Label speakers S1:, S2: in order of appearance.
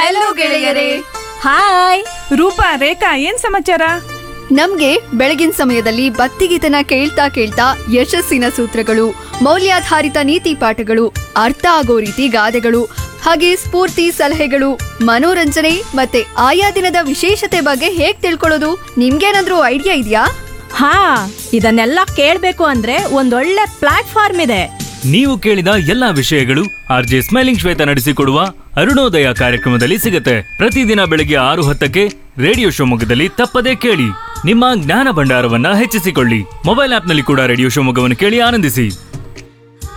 S1: hello ಗೆಳೆಯರೇ
S2: hi
S3: Roopa ರೇಖಾ ಏನ್ ಸಮಾಚಾರ
S1: ನಮ್ಗೆ ಬೆಳಗಿನ ಸಮಯದಲ್ಲಿ ಭಕ್ತಿಗೀತನ ಕೇಳ್ತಾ ಕೇಳ್ತಾ ಯಶಸ್ಸಿನ ಸೂತ್ರಗಳು ಮೌಲ್ಯಾಧಾರಿತ ನೀತಿ ಪಾಠಗಳು ಅರ್ಥ ಆಗೋ ರೀತಿ ಗಾದೆಗಳು ಹಾಗೆ ಸ್ಫೂರ್ತಿ ಸಲಹೆಗಳು ಮನೋರಂಜನೆ ಮತ್ತೆ ಆಯಾ ದಿನದ ವಿಶೇಷತೆ ಬಗ್ಗೆ ಹೇಗ್ ತಿಳ್ಕೊಳ್ಳೋದು ನಿಮ್ಗೇನಾದ್ರೂ ಐಡಿಯಾ ಇದೆಯಾ
S2: ಹಾ ಇದನ್ನೆಲ್ಲ ಕೇಳ್ಬೇಕು ಅಂದ್ರೆ ಒಂದೊಳ್ಳೆ ಪ್ಲಾಟ್ಫಾರ್ಮ್ ಇದೆ
S4: ನೀವು ಕೇಳಿದ ಎಲ್ಲಾ ವಿಷಯಗಳು ಆರ್ ಜೆ ಸ್ಮೈಲಿಂಗ್ ಶ್ವೇತ ನಡೆಸಿಕೊಡುವ ಅರುಣೋದಯ ಕಾರ್ಯಕ್ರಮದಲ್ಲಿ ಸಿಗುತ್ತೆ ಪ್ರತಿದಿನ ಬೆಳಿಗ್ಗೆ ಆರು ಹತ್ತಕ್ಕೆ ರೇಡಿಯೋ ಶಿವಮೊಗ್ಗದಲ್ಲಿ ತಪ್ಪದೇ ಕೇಳಿ ನಿಮ್ಮ ಜ್ಞಾನ ಭಂಡಾರವನ್ನ ಹೆಚ್ಚಿಸಿಕೊಳ್ಳಿ ಮೊಬೈಲ್ ಆಪ್ನಲ್ಲಿ ಕೂಡ ರೇಡಿಯೋ ಶಿವಮೊಗ್ಗವನ್ನು ಕೇಳಿ ಆನಂದಿಸಿ